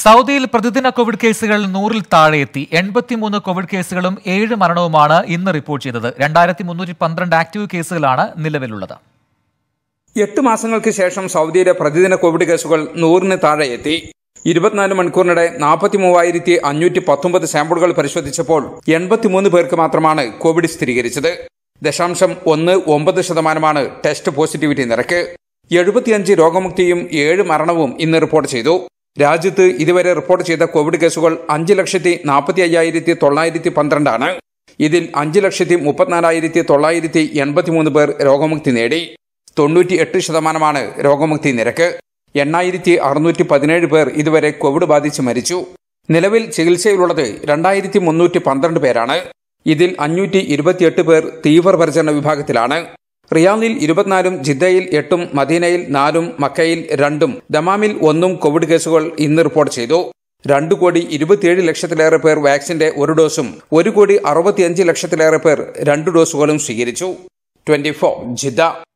സൗദിയിൽ പ്രതിദിന കോവിഡ് കേസുകൾ നൂറിൽ താഴെ എത്തി എൺപത്തിമൂന്ന് കോവിഡ് കേസുകളും ഏഴ് മരണവുമാണ് ഇന്ന് റിപ്പോർട്ട് ചെയ്തത് രണ്ടായിരത്തി മുന്നൂറ്റി പന്ത്രണ്ട് ആക്റ്റീവ് കേസുകളാണ് നിലവിലുള്ളത് എട്ട് മാസങ്ങൾക്ക് ശേഷം സൗദിയിലെ പ്രതിദിന കോവിഡ് കേസുകൾ നൂറിന് താഴെ എത്തി ഇരുപത്തിനാല് മണിക്കൂറിനിടെ നാൽപ്പത്തി മൂവായിരത്തി അഞ്ഞൂറ്റി പത്തൊമ്പത് സാമ്പിളുകൾ പരിശോധിച്ചപ്പോൾ എൺപത്തിമൂന്ന് പേർക്ക് മാത്രമാണ് കോവിഡ് സ്ഥിരീകരിച്ചത് ദശാംശം ഒന്ന് ഒമ്പത് ശതമാനമാണ് ടെസ്റ്റ് പോസിറ്റിവിറ്റി നിരക്ക് എഴുപത്തിയഞ്ച് രോഗമുക്തിയും ഏഴ് മരണവും ഇന്ന് റിപ്പോർട്ട് ചെയ്തു രാജ്യത്ത് ഇതുവരെ റിപ്പോർട്ട് ചെയ്ത കോവിഡ് കേസുകൾ അഞ്ച് ലക്ഷത്തി നാൽപ്പത്തി അയ്യായിരത്തി തൊള്ളായിരത്തി പന്ത്രണ്ടാണ് ഇതിൽ അഞ്ച് ലക്ഷത്തി മുപ്പത്തിനാലായിരത്തി തൊള്ളായിരത്തി എൺപത്തിമൂന്ന് പേർ രോഗമുക്തി നേടി തൊണ്ണൂറ്റി എട്ട് ശതമാനമാണ് രോഗമുക്തി നിരക്ക് എണ്ണായിരത്തി അറുന്നൂറ്റി പതിനേഴ് പേർ ഇതുവരെ കോവിഡ് ബാധിച്ച് മരിച്ചു നിലവിൽ ചികിത്സയിലുള്ളത് രണ്ടായിരത്തി മുന്നൂറ്റി പന്ത്രണ്ട് പേരാണ് ഇതിൽ അഞ്ഞൂറ്റി ഇരുപത്തിയെട്ട് പേർ തീവ്രപരിചരണ വിഭാഗത്തിലാണ് റിയാദിൽ ഇരുപത്തിനാലും ജിദ്ദയിൽ എട്ടും മദീനയിൽ നാലും മക്കയിൽ രണ്ടും ദമാമിൽ ഒന്നും കോവിഡ് കേസുകൾ ഇന്ന് റിപ്പോർട്ട് ചെയ്തു രണ്ടു കോടി ഇരുപത്തിയേഴ് ലക്ഷത്തിലേറെ പേർ വാക്സിന്റെ ഒരു ഡോസും ഒരു കോടി അറുപത്തിയഞ്ച് ലക്ഷത്തിലേറെ പേർ രണ്ട് ഡോസുകളും സ്വീകരിച്ചു ട്വന്റി ഫോർ ജിദ്ദ